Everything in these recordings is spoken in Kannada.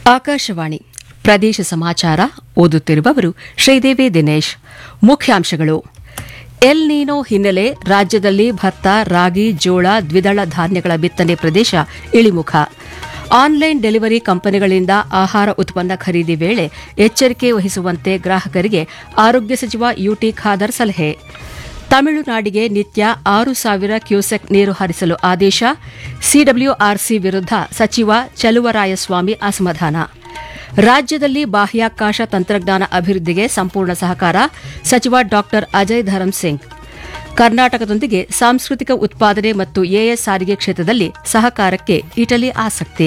ಆಕಾಶವಾಣಿ ಪ್ರದೇಶ ಸಮಾಚಾರ ಓದುತ್ತಿರುವವರು ಶ್ರೀದೇವಿ ದಿನೇಶ್ ಮುಖ್ಯಾಂಶಗಳು ಎಲ್ ನೀನೋ ಹಿನ್ನೆಲೆ ರಾಜ್ಯದಲ್ಲಿ ಭತ್ತ ರಾಗಿ ಜೋಳ ದ್ವಿದಳ ಧಾನ್ಯಗಳ ಬಿತ್ತನೆ ಪ್ರದೇಶ ಇಳಿಮುಖ ಆನ್ಲೈನ್ ಡೆಲಿವರಿ ಕಂಪನಿಗಳಿಂದ ಆಹಾರ ಉತ್ಪನ್ನ ಖರೀದಿ ವೇಳೆ ಎಚ್ಚರಿಕೆ ವಹಿಸುವಂತೆ ಗ್ರಾಹಕರಿಗೆ ಆರೋಗ್ಯ ಸಚಿವ ಯುಟಿ ಖಾದರ್ ಸಲಹೆ ತಮಿಳುನಾಡಿಗೆ ನಿತ್ಯ ಆರು ಸಾವಿರ ಕ್ಯೂಸೆಕ್ ನೀರು ಹರಿಸಲು ಆದೇಶ ಸಿಡಬ್ಲ್ಯೂಆರ್ಸಿ ವಿರುದ್ಧ ಸಚಿವ ಚಲುವರಾಯಸ್ವಾಮಿ ಅಸಮಾಧಾನ ರಾಜ್ಯದಲ್ಲಿ ಬಾಹ್ಯಾಕಾಶ ತಂತ್ರಜ್ಞಾನ ಅಭಿವೃದ್ಧಿಗೆ ಸಂಪೂರ್ಣ ಸಹಕಾರ ಸಚಿವ ಡಾ ಅಜಯ್ ಧರಮ್ ಸಿಂಗ್ ಕರ್ನಾಟಕದೊಂದಿಗೆ ಸಾಂಸ್ಕೃತಿಕ ಉತ್ಪಾದನೆ ಮತ್ತು ಎಎಸ್ ಸಾರಿಗೆ ಕ್ಷೇತ್ರದಲ್ಲಿ ಸಹಕಾರಕ್ಕೆ ಇಟಲಿ ಆಸಕ್ತಿ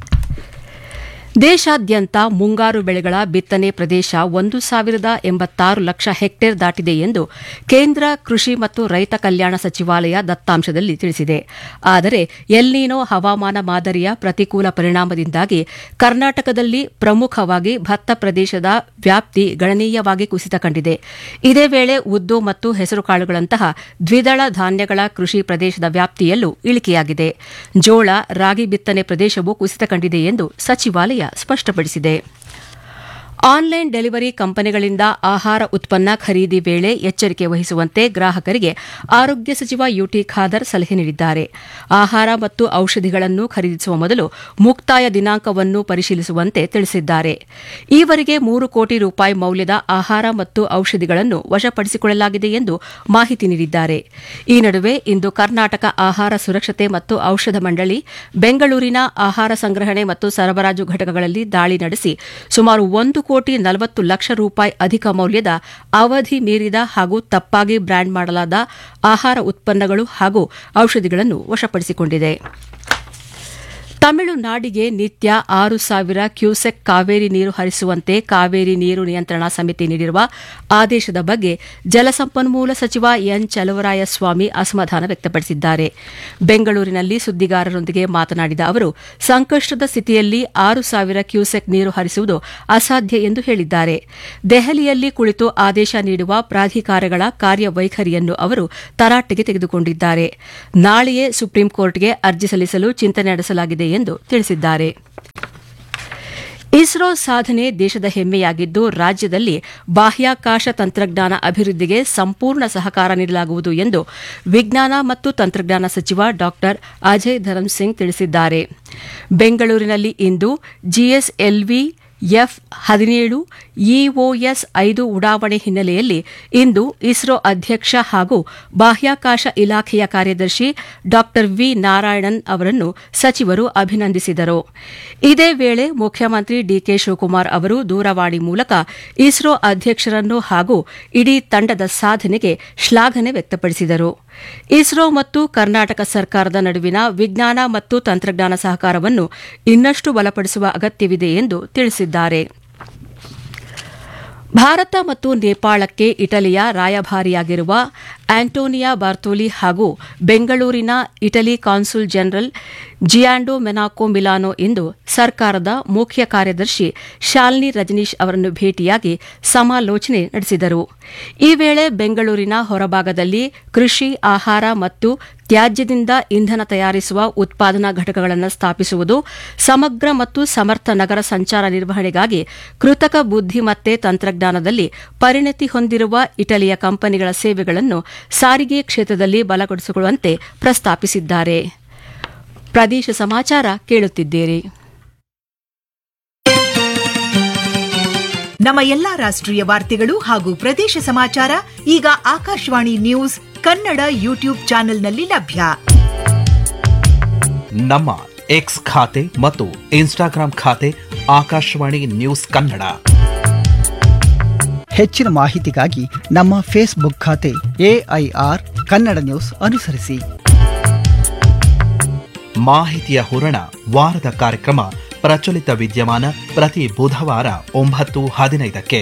ದೇಶಾದ್ಯಂತ ಮುಂಗಾರು ಬೆಳೆಗಳ ಬಿತ್ತನೆ ಪ್ರದೇಶ ಒಂದು ಸಾವಿರದ ಎಂಬತ್ತಾರು ಲಕ್ಷ ಹೆಕ್ಟೇರ್ ದಾಟಿದೆ ಎಂದು ಕೇಂದ್ರ ಕೃಷಿ ಮತ್ತು ರೈತ ಕಲ್ಯಾಣ ಸಚಿವಾಲಯ ದತ್ತಾಂಶದಲ್ಲಿ ತಿಳಿಸಿದೆ ಆದರೆ ಎಲ್ನೀನೋ ಹವಾಮಾನ ಮಾದರಿಯ ಪ್ರತಿಕೂಲ ಪರಿಣಾಮದಿಂದಾಗಿ ಕರ್ನಾಟಕದಲ್ಲಿ ಪ್ರಮುಖವಾಗಿ ಭತ್ತ ಪ್ರದೇಶದ ವ್ಯಾಪ್ತಿ ಗಣನೀಯವಾಗಿ ಕುಸಿತ ಕಂಡಿದೆ ಇದೇ ವೇಳೆ ಉದ್ದು ಮತ್ತು ಹೆಸರುಕಾಳುಗಳಂತಹ ದ್ವಿದಳ ಧಾನ್ಯಗಳ ಕೃಷಿ ಪ್ರದೇಶದ ವ್ಯಾಪ್ತಿಯಲ್ಲೂ ಇಳಿಕೆಯಾಗಿದೆ ಜೋಳ ರಾಗಿ ಬಿತ್ತನೆ ಪ್ರದೇಶವೂ ಕುಸಿತ ಕಂಡಿದೆ ಎಂದು ಸಚಿವಾಲಯ ಸ್ಪಷ್ಟಪಡಿಸಿದೆ ಆನ್ಲೈನ್ ಡೆಲಿವರಿ ಕಂಪನಿಗಳಿಂದ ಆಹಾರ ಉತ್ಪನ್ನ ಖರೀದಿ ವೇಳೆ ಎಚ್ಚರಿಕೆ ವಹಿಸುವಂತೆ ಗ್ರಾಹಕರಿಗೆ ಆರೋಗ್ಯ ಸಚಿವ ಯುಟಿ ಖಾದರ್ ಸಲಹೆ ನೀಡಿದ್ದಾರೆ ಆಹಾರ ಮತ್ತು ಔಷಧಿಗಳನ್ನು ಖರೀದಿಸುವ ಮೊದಲು ಮುಕ್ತಾಯ ದಿನಾಂಕವನ್ನು ಪರಿಶೀಲಿಸುವಂತೆ ತಿಳಿಸಿದ್ದಾರೆ ಈವರೆಗೆ ಮೂರು ಕೋಟಿ ರೂಪಾಯಿ ಮೌಲ್ಯದ ಆಹಾರ ಮತ್ತು ಔಷಧಿಗಳನ್ನು ವಶಪಡಿಸಿಕೊಳ್ಳಲಾಗಿದೆ ಎಂದು ಮಾಹಿತಿ ನೀಡಿದ್ದಾರೆ ಈ ನಡುವೆ ಇಂದು ಕರ್ನಾಟಕ ಆಹಾರ ಸುರಕ್ಷತೆ ಮತ್ತು ಔಷಧ ಮಂಡಳಿ ಬೆಂಗಳೂರಿನ ಆಹಾರ ಸಂಗ್ರಹಣೆ ಮತ್ತು ಸರಬರಾಜು ಘಟಕಗಳಲ್ಲಿ ದಾಳಿ ನಡೆಸಿ ಸುಮಾರು ಒಂದು ಕೋಟಿ ನಲವತ್ತು ಲಕ್ಷ ರೂಪಾಯಿ ಅಧಿಕ ಮೌಲ್ಯದ ಅವಧಿ ಮೀರಿದ ಹಾಗೂ ತಪ್ಪಾಗಿ ಬ್ರ್ಯಾಂಡ್ ಮಾಡಲಾದ ಆಹಾರ ಉತ್ಪನ್ನಗಳು ಹಾಗೂ ಔಷಧಿಗಳನ್ನು ವಶಪಡಿಸಿಕೊಂಡಿದೆ ತಮಿಳುನಾಡಿಗೆ ನಿತ್ಯ ಆರು ಸಾವಿರ ಕ್ಯೂಸೆಕ್ ಕಾವೇರಿ ನೀರು ಹರಿಸುವಂತೆ ಕಾವೇರಿ ನೀರು ನಿಯಂತ್ರಣ ಸಮಿತಿ ನೀಡಿರುವ ಆದೇಶದ ಬಗ್ಗೆ ಜಲಸಂಪನ್ಮೂಲ ಸಚಿವ ಎನ್ ಚಲುವರಾಯಸ್ವಾಮಿ ಅಸಮಾಧಾನ ವ್ಯಕ್ತಪಡಿಸಿದ್ದಾರೆ ಬೆಂಗಳೂರಿನಲ್ಲಿ ಸುದ್ದಿಗಾರರೊಂದಿಗೆ ಮಾತನಾಡಿದ ಅವರು ಸಂಕಷ್ಟದ ಸ್ಥಿತಿಯಲ್ಲಿ ಆರು ಸಾವಿರ ಕ್ಯೂಸೆಕ್ ನೀರು ಹರಿಸುವುದು ಅಸಾಧ್ಯ ಎಂದು ಹೇಳಿದ್ದಾರೆ ದೆಹಲಿಯಲ್ಲಿ ಕುಳಿತು ಆದೇಶ ನೀಡುವ ಪ್ರಾಧಿಕಾರಗಳ ಕಾರ್ಯವೈಖರಿಯನ್ನು ಅವರು ತರಾಟೆಗೆ ತೆಗೆದುಕೊಂಡಿದ್ದಾರೆ ನಾಳೆಯೇ ಸುಪ್ರೀಂ ಕೋರ್ಟ್ಗೆ ಅರ್ಜಿ ಸಲ್ಲಿಸಲು ಚಿಂತನೆ ನಡೆಸಲಾಗಿದೆ ಎಂದು ತಿಳಿಸಿದ್ದಾರೆ ಇಸ್ರೋ ಸಾಧನೆ ದೇಶದ ಹೆಮ್ಮೆಯಾಗಿದ್ದು ರಾಜ್ಯದಲ್ಲಿ ಬಾಹ್ಯಾಕಾಶ ತಂತ್ರಜ್ಞಾನ ಅಭಿವೃದ್ಧಿಗೆ ಸಂಪೂರ್ಣ ಸಹಕಾರ ನೀಡಲಾಗುವುದು ಎಂದು ವಿಜ್ಞಾನ ಮತ್ತು ತಂತ್ರಜ್ಞಾನ ಸಚಿವ ಡಾ ಅಜಯ್ ಧರಮ್ ಸಿಂಗ್ ತಿಳಿಸಿದ್ದಾರೆ ಬೆಂಗಳೂರಿನಲ್ಲಿ ಇಂದು ಜಿಎಸ್ಎಲ್ವಿ ಎಫ್ ಹದಿನೇಳು ಇಒಎಸ್ ಐದು ಉಡಾವಣೆ ಹಿನ್ನೆಲೆಯಲ್ಲಿ ಇಂದು ಇಸ್ರೋ ಅಧ್ಯಕ್ಷ ಹಾಗೂ ಬಾಹ್ಯಾಕಾಶ ಇಲಾಖೆಯ ಕಾರ್ಯದರ್ಶಿ ಡಾ ವಿ ನಾರಾಯಣನ್ ಅವರನ್ನು ಸಚಿವರು ಅಭಿನಂದಿಸಿದರು ಇದೇ ವೇಳೆ ಮುಖ್ಯಮಂತ್ರಿ ಡಿಕೆ ಶಿವಕುಮಾರ್ ಅವರು ದೂರವಾಣಿ ಮೂಲಕ ಇಸ್ರೋ ಅಧ್ಯಕ್ಷರನ್ನು ಹಾಗೂ ಇಡೀ ತಂಡದ ಸಾಧನೆಗೆ ಶ್ಲಾಘನೆ ವ್ಯಕ್ತಪಡಿಸಿದರು ಇಸ್ರೋ ಮತ್ತು ಕರ್ನಾಟಕ ಸರ್ಕಾರದ ನಡುವಿನ ವಿಜ್ಞಾನ ಮತ್ತು ತಂತ್ರಜ್ಞಾನ ಸಹಕಾರವನ್ನು ಇನ್ನಷ್ಟು ಬಲಪಡಿಸುವ ಅಗತ್ಯವಿದೆ ಎಂದು ತಿಳಿಸಿದ್ದಾರೆ ಭಾರತ ಮತ್ತು ನೇಪಾಳಕ್ಕೆ ಇಟಲಿಯ ರಾಯಭಾರಿಯಾಗಿರುವ ಆಂಟೋನಿಯಾ ಬಾರ್ತೋಲಿ ಹಾಗೂ ಬೆಂಗಳೂರಿನ Italy consul general Giandomenico Milano ಇಂದು ಸರ್ಕಾರದ ಮುಖ್ಯ ಕಾರ್ಯದರ್ಶಿ ಶಾಲಿನಿ ರಜನೀಶ್ ಅವರನ್ನು ಭೇಟಿಯಾಗಿ ಸಮಾಲೋಚನೆ ನಡೆಸಿದರು ಈ ವೇಳೆ ಬೆಂಗಳೂರಿನ ಹೊರಭಾಗದಲ್ಲಿ ಕೃಷಿ ಆಹಾರ ಮತ್ತು ತ್ಯಾಜ್ಯದಿಂದ ಇಂಧನ ತಯಾರಿಸುವ ಉತ್ಪಾದನಾ ಘಟಕಗಳನ್ನು ಸ್ಥಾಪಿಸುವುದು ಸಮಗ್ರ ಮತ್ತು ಸಮರ್ಥ ನಗರ ಸಂಚಾರ ನಿರ್ವಹಣೆಗಾಗಿ ಕೃತಕ ಬುದ್ದಿಮತ್ತೆ ತಂತ್ರಜ್ಞಾನದಲ್ಲಿ ಪರಿಣತಿ ಹೊಂದಿರುವ ಇಟಲಿಯ ಕಂಪನಿಗಳ ಸೇವೆಗಳನ್ನು ಸಾರಿಗೆ ಕ್ಷೇತ್ರದಲ್ಲಿ ಬಲಗೊಳಿಸಿಕೊಳ್ಳುವಂತೆ ಪ್ರಸ್ತಾಪಿಸಿದ್ದಾರೆ ಪ್ರದೇಶ ಸಮಾಚಾರ ಕೇಳುತ್ತಿದ್ದೀರಿ ನಮ್ಮ ಎಲ್ಲಾ ರಾಷ್ಟ್ರೀಯ ವಾರ್ತೆಗಳು ಹಾಗೂ ಪ್ರದೇಶ ಸಮಾಚಾರ ಈಗ ಆಕಾಶವಾಣಿ ನ್ಯೂಸ್ ಕನ್ನಡ ಯೂಟ್ಯೂಬ್ ಚಾನೆಲ್ನಲ್ಲಿ ಲಭ್ಯ ನಮ್ಮ ಎಕ್ಸ್ ಖಾತೆ ಮತ್ತು ಇನ್ಸ್ಟಾಗ್ರಾಂ ಖಾತೆ ಆಕಾಶವಾಣಿ ನ್ಯೂಸ್ ಕನ್ನಡ ಹೆಚ್ಚಿನ ಮಾಹಿತಿಗಾಗಿ ನಮ್ಮ ಫೇಸ್ಬುಕ್ ಖಾತೆ ಎಐಆರ್ ಕನ್ನಡ ನ್ಯೂಸ್ ಅನುಸರಿಸಿ ಮಾಹಿತಿಯ ಹೂರಣ ವಾರದ ಕಾರ್ಯಕ್ರಮ ಪ್ರಚಲಿತ ವಿದ್ಯಮಾನ ಪ್ರತಿ ಬುಧವಾರ ಒಂಬತ್ತು ಹದಿನೈದಕ್ಕೆ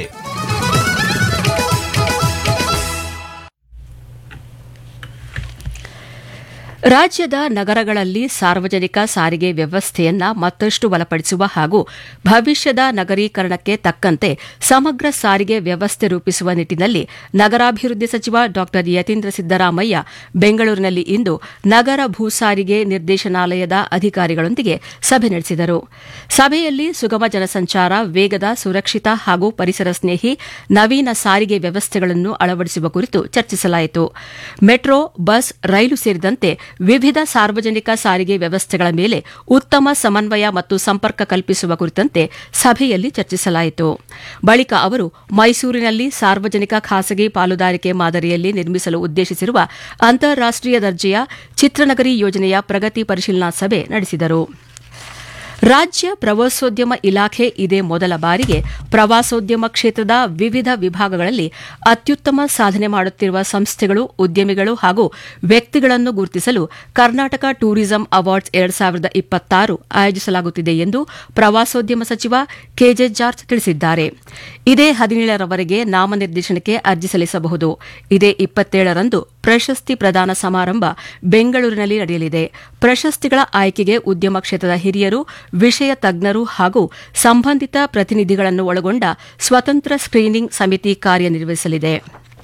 ರಾಜ್ಯದ ನಗರಗಳಲ್ಲಿ ಸಾರ್ವಜನಿಕ ಸಾರಿಗೆ ವ್ಯವಸ್ಥೆಯನ್ನ ಮತ್ತಷ್ಟು ಬಲಪಡಿಸುವ ಹಾಗೂ ಭವಿಷ್ಯದ ನಗರೀಕರಣಕ್ಕೆ ತಕ್ಕಂತೆ ಸಮಗ್ರ ಸಾರಿಗೆ ವ್ಯವಸ್ಥೆ ರೂಪಿಸುವ ನಿಟ್ಟಿನಲ್ಲಿ ನಗರಾಭಿವೃದ್ಧಿ ಸಚಿವ ಡಾ ಯತೀಂದ್ರ ಸಿದ್ದರಾಮಯ್ಯ ಬೆಂಗಳೂರಿನಲ್ಲಿ ಇಂದು ನಗರ ಭೂ ಸಾರಿಗೆ ನಿರ್ದೇಶನಾಲಯದ ಅಧಿಕಾರಿಗಳೊಂದಿಗೆ ಸಭೆ ನಡೆಸಿದರು ಸಭೆಯಲ್ಲಿ ಸುಗಮ ಜನಸಂಚಾರ ವೇಗದ ಸುರಕ್ಷಿತ ಹಾಗೂ ಪರಿಸರ ಸ್ನೇಹಿ ನವೀನ ಸಾರಿಗೆ ವ್ಯವಸ್ಥೆಗಳನ್ನು ಅಳವಡಿಸುವ ಕುರಿತು ಚರ್ಚಿಸಲಾಯಿತು ಮೆಟ್ರೋ ಬಸ್ ರೈಲು ಸೇರಿದಂತೆ ವಿವಿಧ ಸಾರ್ವಜನಿಕ ಸಾರಿಗೆ ವ್ಯವಸ್ಥೆಗಳ ಮೇಲೆ ಉತ್ತಮ ಸಮನ್ವಯ ಮತ್ತು ಸಂಪರ್ಕ ಕಲ್ಪಿಸುವ ಕುರಿತಂತೆ ಸಭೆಯಲ್ಲಿ ಚರ್ಚಿಸಲಾಯಿತು ಬಳಿಕ ಅವರು ಮೈಸೂರಿನಲ್ಲಿ ಸಾರ್ವಜನಿಕ ಖಾಸಗಿ ಪಾಲುದಾರಿಕೆ ಮಾದರಿಯಲ್ಲಿ ನಿರ್ಮಿಸಲು ಉದ್ದೇಶಿಸಿರುವ ಅಂತಾರಾಷ್ಟೀಯ ದರ್ಜೆಯ ಚಿತ್ರನಗರಿ ಯೋಜನೆಯ ಪ್ರಗತಿ ಪರಿಶೀಲನಾ ಸಭೆ ನಡೆಸಿದರು ರಾಜ್ಯ ಪ್ರವಾಸೋದ್ಯಮ ಇಲಾಖೆ ಇದೇ ಮೊದಲ ಬಾರಿಗೆ ಪ್ರವಾಸೋದ್ಯಮ ಕ್ಷೇತ್ರದ ವಿವಿಧ ವಿಭಾಗಗಳಲ್ಲಿ ಅತ್ಯುತ್ತಮ ಸಾಧನೆ ಮಾಡುತ್ತಿರುವ ಸಂಸ್ಥೆಗಳು ಉದ್ಯಮಿಗಳು ಹಾಗೂ ವ್ಯಕ್ತಿಗಳನ್ನು ಗುರುತಿಸಲು ಕರ್ನಾಟಕ ಟೂರಿಸಂ ಅವಾರ್ಡ್ಸ್ ಎರಡು ಸಾವಿರದ ಇಪ್ಪತ್ತಾರು ಆಯೋಜಿಸಲಾಗುತ್ತಿದೆ ಎಂದು ಪ್ರವಾಸೋದ್ಯಮ ಸಚಿವ ಕೆಜೆ ಜಾರ್ಜ್ ತಿಳಿಸಿದ್ದಾರೆ ಇದೇ ಹದಿನೇಳರವರೆಗೆ ನಾಮನಿರ್ದೇಶನಕ್ಕೆ ಅರ್ಜಿ ಸಲ್ಲಿಸಬಹುದು ಇದೇ ಇಪ್ಪತ್ತೇಳರಂದು ಪ್ರಶಸ್ತಿ ಪ್ರದಾನ ಸಮಾರಂಭ ಬೆಂಗಳೂರಿನಲ್ಲಿ ನಡೆಯಲಿದೆ ಪ್ರಶಸ್ತಿಗಳ ಆಯ್ಕೆಗೆ ಉದ್ಯಮ ಕ್ಷೇತ್ರದ ಹಿರಿಯರು ವಿಷಯ ತಜ್ಞರು ಹಾಗೂ ಸಂಬಂಧಿತ ಪ್ರತಿನಿಧಿಗಳನ್ನು ಒಳಗೊಂಡ ಸ್ವತಂತ್ರ ಸ್ಕ್ರೀನಿಂಗ್ ಸಮಿತಿ ಕಾರ್ಯನಿರ್ವಹಿಸಲಿದೆ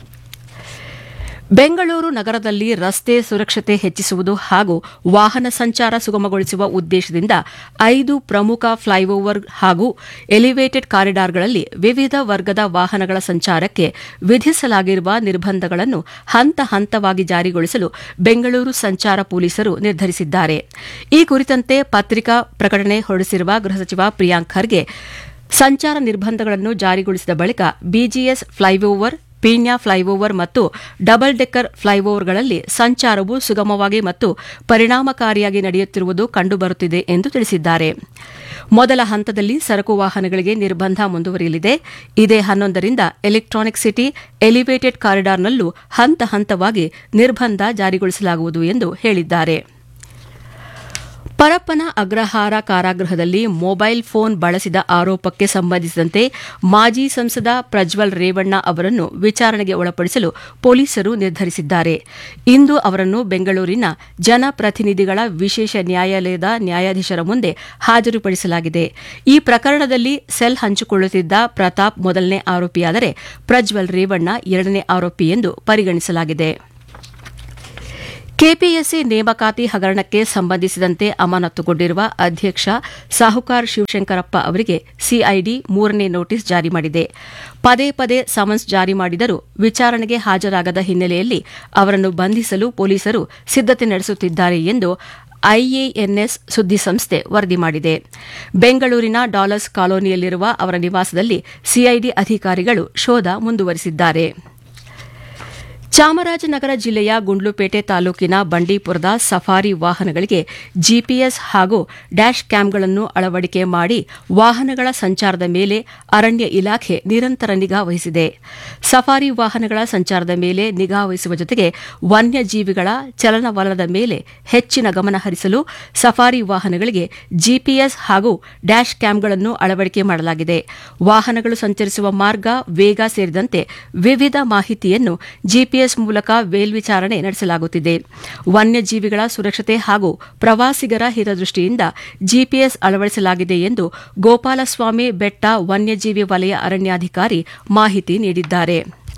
ಬೆಂಗಳೂರು ನಗರದಲ್ಲಿ ರಸ್ತೆ ಸುರಕ್ಷತೆ ಹೆಚ್ಚಿಸುವುದು ಹಾಗೂ ವಾಹನ ಸಂಚಾರ ಸುಗಮಗೊಳಿಸುವ ಉದ್ದೇಶದಿಂದ ಐದು ಪ್ರಮುಖ ಫ್ಲೈಓವರ್ ಹಾಗೂ ಎಲಿವೇಟೆಡ್ ಕಾರಿಡಾರ್ಗಳಲ್ಲಿ ವಿವಿಧ ವರ್ಗದ ವಾಹನಗಳ ಸಂಚಾರಕ್ಕೆ ವಿಧಿಸಲಾಗಿರುವ ನಿರ್ಬಂಧಗಳನ್ನು ಹಂತ ಹಂತವಾಗಿ ಜಾರಿಗೊಳಿಸಲು ಬೆಂಗಳೂರು ಸಂಚಾರ ಪೊಲೀಸರು ನಿರ್ಧರಿಸಿದ್ದಾರೆ ಈ ಕುರಿತಂತೆ ಪತ್ರಿಕಾ ಪ್ರಕಟಣೆ ಹೊರಡಿಸಿರುವ ಗೃಹ ಸಚಿವ ಪ್ರಿಯಾಂಕ್ ಖರ್ಗೆ ಸಂಚಾರ ನಿರ್ಬಂಧಗಳನ್ನು ಜಾರಿಗೊಳಿಸಿದ ಬಳಿಕ ಬಿಜಿಎಸ್ ಫ್ಲೈಓವರ್ ಪೀಣ್ಯ ಫ್ಲೈಓವರ್ ಮತ್ತು ಡಬಲ್ ಡೆಕ್ಕರ್ ಫ್ಲೈಓವರ್ಗಳಲ್ಲಿ ಸಂಚಾರವು ಸುಗಮವಾಗಿ ಮತ್ತು ಪರಿಣಾಮಕಾರಿಯಾಗಿ ನಡೆಯುತ್ತಿರುವುದು ಕಂಡುಬರುತ್ತಿದೆ ಎಂದು ತಿಳಿಸಿದ್ದಾರೆ ಮೊದಲ ಹಂತದಲ್ಲಿ ಸರಕು ವಾಹನಗಳಿಗೆ ನಿರ್ಬಂಧ ಮುಂದುವರಿಯಲಿದೆ ಇದೇ ಹನ್ನೊಂದರಿಂದ ಎಲೆಕ್ಟ್ರಾನಿಕ್ ಸಿಟಿ ಎಲಿವೇಟೆಡ್ ಕಾರಿಡಾರ್ನಲ್ಲೂ ಹಂತ ಹಂತವಾಗಿ ನಿರ್ಬಂಧ ಜಾರಿಗೊಳಿಸಲಾಗುವುದು ಎಂದು ಹೇಳಿದ್ದಾರೆ ಪರಪ್ಪನ ಅಗ್ರಹಾರ ಕಾರಾಗೃಹದಲ್ಲಿ ಮೊಬೈಲ್ ಫೋನ್ ಬಳಸಿದ ಆರೋಪಕ್ಕೆ ಸಂಬಂಧಿಸಿದಂತೆ ಮಾಜಿ ಸಂಸದ ಪ್ರಜ್ವಲ್ ರೇವಣ್ಣ ಅವರನ್ನು ವಿಚಾರಣೆಗೆ ಒಳಪಡಿಸಲು ಪೊಲೀಸರು ನಿರ್ಧರಿಸಿದ್ದಾರೆ ಇಂದು ಅವರನ್ನು ಬೆಂಗಳೂರಿನ ಜನಪ್ರತಿನಿಧಿಗಳ ವಿಶೇಷ ನ್ಯಾಯಾಲಯದ ನ್ಯಾಯಾಧೀಶರ ಮುಂದೆ ಹಾಜರುಪಡಿಸಲಾಗಿದೆ ಈ ಪ್ರಕರಣದಲ್ಲಿ ಸೆಲ್ ಹಂಚಿಕೊಳ್ಳುತ್ತಿದ್ದ ಪ್ರತಾಪ್ ಮೊದಲನೇ ಆರೋಪಿಯಾದರೆ ಪ್ರಜ್ವಲ್ ರೇವಣ್ಣ ಎರಡನೇ ಆರೋಪಿ ಎಂದು ಪರಿಗಣಿಸಲಾಗಿದೆ ಕೆಪಿಎಸ್ಸಿ ನೇಮಕಾತಿ ಹಗರಣಕ್ಕೆ ಸಂಬಂಧಿಸಿದಂತೆ ಅಮಾನತುಗೊಂಡಿರುವ ಅಧ್ಯಕ್ಷ ಸಾಹುಕಾರ್ ಶಿವಶಂಕರಪ್ಪ ಅವರಿಗೆ ಸಿಐಡಿ ಮೂರನೇ ನೋಟಿಸ್ ಜಾರಿ ಮಾಡಿದೆ ಪದೇ ಪದೇ ಸಮನ್ಸ್ ಜಾರಿ ಮಾಡಿದರೂ ವಿಚಾರಣೆಗೆ ಹಾಜರಾಗದ ಹಿನ್ನೆಲೆಯಲ್ಲಿ ಅವರನ್ನು ಬಂಧಿಸಲು ಪೊಲೀಸರು ಸಿದ್ದತೆ ನಡೆಸುತ್ತಿದ್ದಾರೆ ಎಂದು ಐಎಎನ್ಎಸ್ ಸುದ್ದಿಸಂಸ್ಥೆ ವರದಿ ಮಾಡಿದೆ ಬೆಂಗಳೂರಿನ ಡಾಲರ್ಸ್ ಕಾಲೋನಿಯಲ್ಲಿರುವ ಅವರ ನಿವಾಸದಲ್ಲಿ ಸಿಐಡಿ ಅಧಿಕಾರಿಗಳು ಶೋಧ ಮುಂದುವರೆಸಿದ್ದಾರೆ ಚಾಮರಾಜನಗರ ಜಿಲ್ಲೆಯ ಗುಂಡ್ಲುಪೇಟೆ ತಾಲೂಕಿನ ಬಂಡೀಪುರದ ಸಫಾರಿ ವಾಹನಗಳಿಗೆ ಜಿಪಿಎಸ್ ಹಾಗೂ ಡ್ಯಾಶ್ ಕ್ಯಾಮ್ಗಳನ್ನು ಅಳವಡಿಕೆ ಮಾಡಿ ವಾಹನಗಳ ಸಂಚಾರದ ಮೇಲೆ ಅರಣ್ಯ ಇಲಾಖೆ ನಿರಂತರ ನಿಗಾ ವಹಿಸಿದೆ ಸಫಾರಿ ವಾಹನಗಳ ಸಂಚಾರದ ಮೇಲೆ ನಿಗಾ ವಹಿಸುವ ಜೊತೆಗೆ ವನ್ಯಜೀವಿಗಳ ಚಲನವಲನದ ಮೇಲೆ ಹೆಚ್ಚಿನ ಗಮನ ಹರಿಸಲು ಸಫಾರಿ ವಾಹನಗಳಿಗೆ ಜಿಪಿಎಸ್ ಹಾಗೂ ಡ್ಯಾಶ್ ಕ್ಯಾಮ್ಗಳನ್ನು ಅಳವಡಿಕೆ ಮಾಡಲಾಗಿದೆ ವಾಹನಗಳು ಸಂಚರಿಸುವ ಮಾರ್ಗ ವೇಗ ಸೇರಿದಂತೆ ವಿವಿಧ ಮಾಹಿತಿಯನ್ನು ಜಿಪಿಎಸ್ ಮೂಲಕ ಮೇಲ್ವಿಚಾರಣೆ ನಡೆಸಲಾಗುತ್ತಿದೆ ವನ್ಯಜೀವಿಗಳ ಸುರಕ್ಷತೆ ಹಾಗೂ ಪ್ರವಾಸಿಗರ ಹಿತದೃಷ್ಟಿಯಿಂದ ಜಿಪಿಎಸ್ ಅಳವಡಿಸಲಾಗಿದೆ ಎಂದು ಗೋಪಾಲಸ್ವಾಮಿ ಬೆಟ್ಟ ವನ್ಯಜೀವಿ ವಲಯ ಅರಣ್ಯಾಧಿಕಾರಿ ಮಾಹಿತಿ ನೀಡಿದ್ದಾರೆ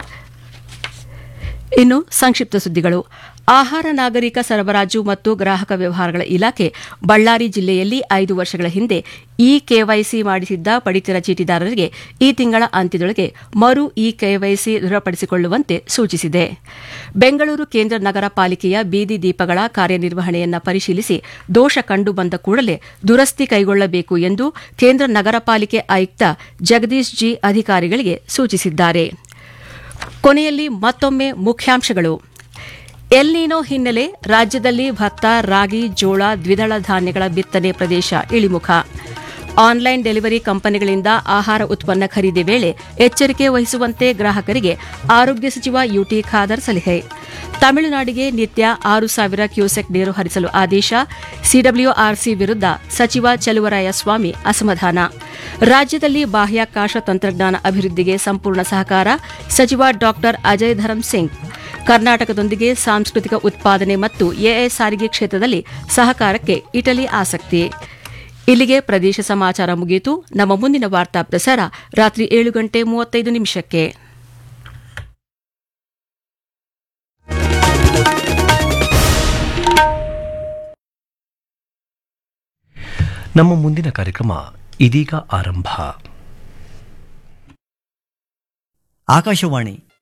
ಇನ್ನು ಸಂಕ್ಷಿಪ್ತ ಸುದ್ದಿಗಳು ಆಹಾರ ನಾಗರಿಕ ಸರಬರಾಜು ಮತ್ತು ಗ್ರಾಹಕ ವ್ಯವಹಾರಗಳ ಇಲಾಖೆ ಬಳ್ಳಾರಿ ಜಿಲ್ಲೆಯಲ್ಲಿ ಐದು ವರ್ಷಗಳ ಹಿಂದೆ ಇ ಕೆವೈಸಿ ಮಾಡಿಸಿದ್ದ ಪಡಿತರ ಚೀಟಿದಾರರಿಗೆ ಈ ತಿಂಗಳ ಅಂತ್ಯದೊಳಗೆ ಮರು ಇ ಕೆವೈಸಿ ದೃಢಪಡಿಸಿಕೊಳ್ಳುವಂತೆ ಸೂಚಿಸಿದೆ ಬೆಂಗಳೂರು ಕೇಂದ್ರ ನಗರ ಪಾಲಿಕೆಯ ಬೀದಿ ದೀಪಗಳ ಕಾರ್ಯನಿರ್ವಹಣೆಯನ್ನು ಪರಿಶೀಲಿಸಿ ದೋಷ ಕಂಡುಬಂದ ಕೂಡಲೇ ದುರಸ್ತಿ ಕೈಗೊಳ್ಳಬೇಕು ಎಂದು ಕೇಂದ್ರ ನಗರ ಪಾಲಿಕೆ ಆಯುಕ್ತ ಜಗದೀಶ್ ಜಿ ಅಧಿಕಾರಿಗಳಿಗೆ ಸೂಚಿಸಿದ್ದಾರೆ ಕೊನೆಯಲ್ಲಿ ಮತ್ತೊಮ್ಮೆ ಮುಖ್ಯಾಂಶಗಳು ಎಲ್ನಿನೋ ಹಿನ್ನೆಲೆ ರಾಜ್ಯದಲ್ಲಿ ಭತ್ತ ರಾಗಿ ಜೋಳ ದ್ವಿದಳ ಧಾನ್ಯಗಳ ಬಿತ್ತನೆ ಪ್ರದೇಶ ಇಳಿಮುಖ ಆನ್ಲೈನ್ ಡೆಲಿವರಿ ಕಂಪನಿಗಳಿಂದ ಆಹಾರ ಉತ್ಪನ್ನ ಖರೀದಿ ವೇಳೆ ಎಚ್ಚರಿಕೆ ವಹಿಸುವಂತೆ ಗ್ರಾಹಕರಿಗೆ ಆರೋಗ್ಯ ಸಚಿವ ಯುಟಿ ಖಾದರ್ ಸಲಹೆ ತಮಿಳುನಾಡಿಗೆ ನಿತ್ಯ ಆರು ಸಾವಿರ ಕ್ಯೂಸೆಕ್ ನೀರು ಹರಿಸಲು ಆದೇಶ ಸಿಡಬ್ಲ್ಯೂಆರ್ಸಿ ವಿರುದ್ಧ ಸಚಿವ ಚಲುವರಾಯ ಸ್ವಾಮಿ ಅಸಮಾಧಾನ ರಾಜ್ಯದಲ್ಲಿ ಬಾಹ್ಯಾಕಾಶ ತಂತ್ರಜ್ಞಾನ ಅಭಿವೃದ್ಧಿಗೆ ಸಂಪೂರ್ಣ ಸಹಕಾರ ಸಚಿವ ಡಾಕ್ಟರ್ ಅಜಯ್ ಧರಮ್ ಸಿಂಗ್ ಕರ್ನಾಟಕದೊಂದಿಗೆ ಸಾಂಸ್ಕೃತಿಕ ಉತ್ಪಾದನೆ ಮತ್ತು ಎಐ ಸಾರಿಗೆ ಕ್ಷೇತ್ರದಲ್ಲಿ ಸಹಕಾರಕ್ಕೆ ಇಟಲಿ ಆಸಕ್ತಿ ಇಲ್ಲಿಗೆ ಪ್ರದೇಶ ಸಮಾಚಾರ ಮುಗಿಯಿತು ನಮ್ಮ ಮುಂದಿನ ವಾರ್ತಾ ಪ್ರಸಾರ ರಾತ್ರಿ ಏಳು ಗಂಟೆ ಮೂವತ್ತೈದು ನಿಮಿಷಕ್ಕೆ ನಮ್ಮ ಮುಂದಿನ ಕಾರ್ಯಕ್ರಮ ಇದೀಗ ಆರಂಭ ಆಕಾಶವಾಣಿ